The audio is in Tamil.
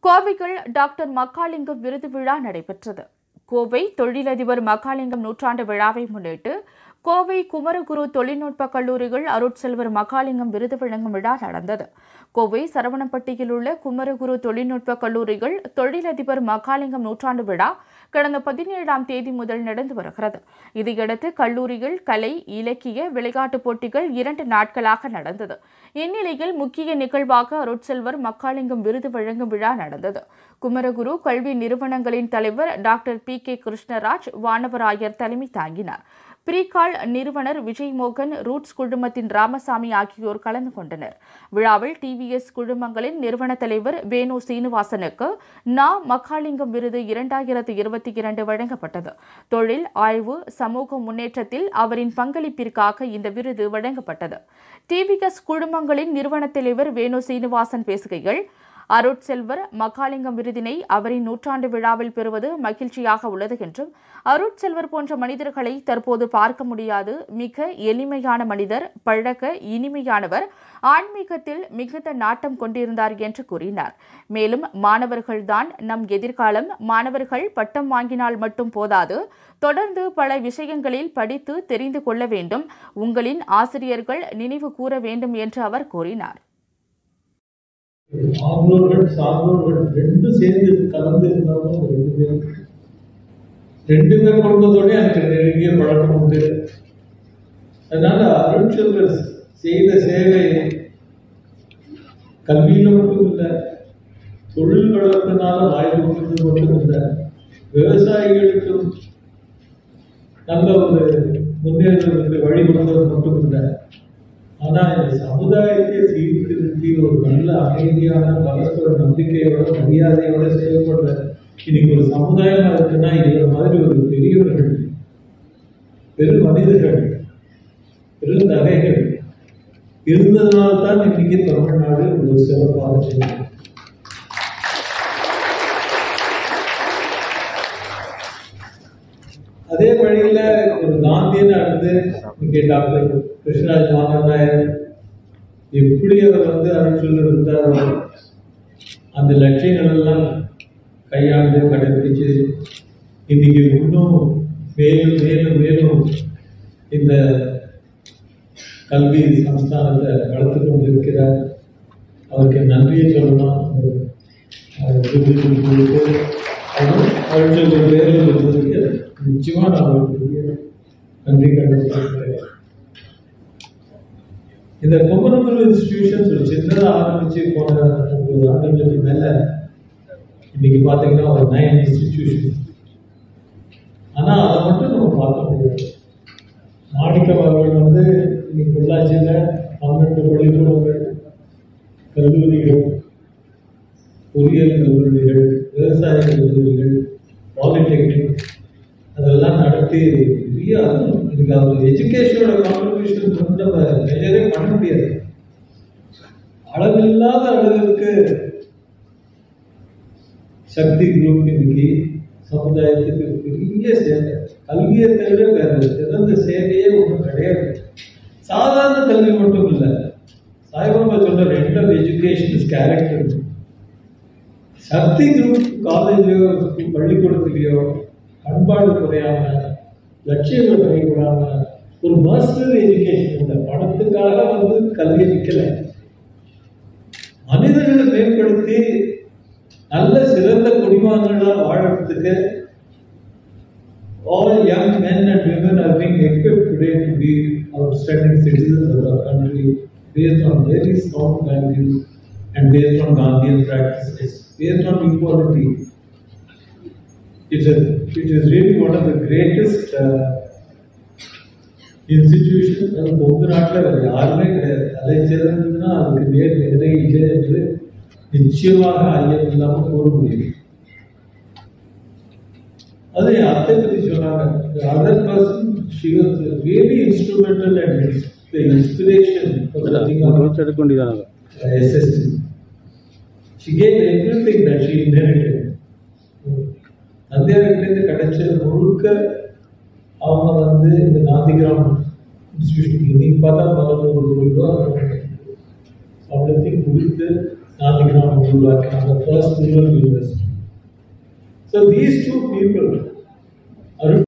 கோவையில் டாக்டர் மக்காலிங்கம் விருது விழா நடைபெற்றது கோவை தொழிலதிபர் மக்காலிங்கம் நூற்றாண்டு விழாவை முன்னிட்டு கோவை குமரகுரு தொழில்நுட்ப கல்லூரிகள் அருட்செல்வர் மக்காலிங்கம் விருது வழங்கும் விழா நடந்தது கோவை சரவணம்பட்டியில் உள்ள குமரகுரு தொழில்நுட்ப கல்லூரிகள் தொழிலதிபர் மக்காலிங்கம் நூற்றாண்டு விழா கடந்த பதினேழாம் தேதி முதல் நடந்து வருகிறது இதையடுத்து கல்லூரியில் கலை இலக்கிய விளையாட்டுப் போட்டிகள் இரண்டு நாட்களாக நடந்தது இந்நிலையில் முக்கிய நிகழ்வாக அருட்செல்வர் மக்காலிங்கம் விருது வழங்கும் விழா நடந்தது குமரகுரு கல்வி நிறுவனங்களின் தலைவர் doctor P K Krishnaraj Vanavarayar தலைமை தாங்கினார் பிரிகால் நிறுவனர் விஜய் மோகன் ரூட்ஸ் குழுமத்தின் ராமசாமி ஆகியோர் கலந்து கொண்டனர் விழாவில் டிவிஎஸ் குழுமங்களின் நிறுவன தலைவர் வேணு சீனிவாசனுக்கு நா மக்காலிங்கம் விருது இரண்டாயிரத்து இருபத்தி இரண்டு வழங்கப்பட்டது தொழில் ஆய்வு சமூக முன்னேற்றத்தில் அவரின் பங்களிப்பிற்காக இந்த விருது வழங்கப்பட்டது டிவிஎஸ் குழுமங்களின் நிறுவன தலைவர் வேணு சீனிவாசன் பேசுகையில் அருட்செல்வர் மகாலிங்கம் விருதினை அவரின் நூற்றாண்டு விழாவில் பெறுவது மகிழ்ச்சியாக உள்ளது என்றும் அருட்செல்வர் போன்ற மனிதர்களை தற்போது பார்க்க முடியாது மிக எளிமையான மனிதர் பழக இனிமையானவர் ஆன்மீகத்தில் மிகுந்த நாட்டம் கொண்டிருந்தார் என்று கூறினார் மேலும் மாணவர்கள்தான் நம் எதிர்காலம் மாணவர்கள் பட்டம் வாங்கினால் மட்டும் போதாது தொடர்ந்து பல விஷயங்களில் படித்து தெரிந்து கொள்ள வேண்டும் உங்களின் ஆசிரியர்கள் நினைவு கூற வேண்டும் என்று அவர் கூறினார் ஆர்வலர்கள் சார்ந்தவர்கள் ரெண்டும் சேர்ந்து கலந்து இருந்தாலும் ஒரு ரெண்டு பேரும் ரெண்டு பேர் குடும்பத்தோட எனக்கு நெருங்கிய பழக்கம் உண்டு அதனால அருட்செல்வர் செய்த சேவை கல்வியில மட்டும் இல்லை தொழில் வளர்ப்பினால வாய்ப்பு கொடுத்தது மட்டும் இல்லை விவசாயிகளுக்கும் நல்ல ஒரு முன்னேற்றத்துக்கு வழி கொடுத்தது மட்டும் இல்லை ஆனா இந்த சமுதாயத்தை சீர்திருத்தி ஒரு நல்ல அமைதியான பரஸ்பர நம்பிக்கையோட மரியாதையோட செயல்படுற இன்னைக்கு ஒரு சமுதாயம் இருக்குன்னா இவர மாதிரி ஒரு பெரியவர்கள் பெரும் மனிதர்கள் பெரும் நகைகள் இருந்ததுனால தான் இன்னைக்கு தமிழ்நாடு ஒரு சிறப்பாக செய்யும் அதே வழியில ஒரு காந்தியன் இருந்து இங்கே டாக்டர் கிருஷ்ணராஜ் மாதவ நாயர் எப்படி அவர் வந்து அருட்சொல்ல இருந்தாரோ அந்த லட்சியங்கள் எல்லாம் கையாண்டு கடைபிடிச்சு இன்னைக்கு இன்னும் மேலும் மேலும் மேலும் இந்த கல்வி சம்ஸ்தானத்தை வளர்த்து கொண்டு இருக்கிறார் அவருக்கு நன்றியை சொல்லலாம் அருட்சொல்ல பேரில் இருந்ததுக்கு நிச்சயமா நான் அவருக்கு பெரிய நன்றி கண்டிப்பாக இந்த குமரகுரு இன்ஸ்டிடியூஷன்ஸ் ஒரு சின்னதாக ஆரம்பிச்சு போன ஒரு ஆண்டுகளுக்கு மேல இன்னைக்கு பார்த்தீங்கன்னா ஒரு நைன் இன்ஸ்டிடியூஷன் ஆனா அதை மட்டும் நம்ம பார்க்க முடியாது மாணிக்கம் அவர்கள் வந்து இன்னைக்கு பொள்ளாச்சியில் பன்னெண்டு பள்ளிக்கூடங்கள் கல்லூரிகள் பொறியியல் கல்லூரிகள் விவசாய கல்லூரிகள் பாலிடெக்னிக் அதெல்லாம் நடத்தி பெரிய அதுவும் இதுக்கு அவர் எஜுகேஷனோட கான்ட்ரிபியூஷன் வந்து நம்ம மெஜரே பண்ண முடியாது அளவில்லாத அளவிற்கு சக்தி குரூப் இன்னைக்கு சமுதாயத்துக்கு பெரிய சேவை கல்வியை தவிர வேற சிறந்த சேவையே ஒன்றும் கிடையாது சாதாரண கல்வி மட்டும் இல்லை சாய்பாபா சொல்ற end of education is character Sakthi group காலேஜோ பள்ளிக்கூடத்துலையோ பண்பாடு குறையாம லட்சியங்கள் குறைக்கூடாம ஒரு மாஸ்டர் எஜுகேஷன் இந்த பணத்துக்காக வந்து கல்வி நிற்கல மனிதர்களை மேம்படுத்தி நல்ல சிறந்த குடிமகன்களா வாழறதுக்கு all young men and women are being equipped today to be outstanding citizens of our country based on very strong values and based on Gandhian practices, based on equality. It's a, it is really one of the greatest uh, institutions. அது உங்க நாட்டில் வேறு யாருமே கிடையாது அதை சேர்ந்ததுன்னா அதுக்கு நேர் நிறை இல்லை என்று நிச்சயமாக ஐயம் இல்லாமல் கூற முடியும் அது என் அத்தை பற்றி சொன்னாங்க other person she was really instrumental and the inspiration notes எடுக்க வேண்டியதானங்க SST. She gave everything that she inherited. தந்தையார்கிட்டேருந்து கிடைச்ச முழுக்க அவங்க வந்து இந்த காந்திகிராம் இன்ஸ்டியூஷன் இன்னைக்கு பார்த்தா பதினோரு கோடி ரூபா அவ்வளோத்தையும் கொடுத்து காந்திகிராமம் உருவாக்கினாங்க first rural university so these two people Arun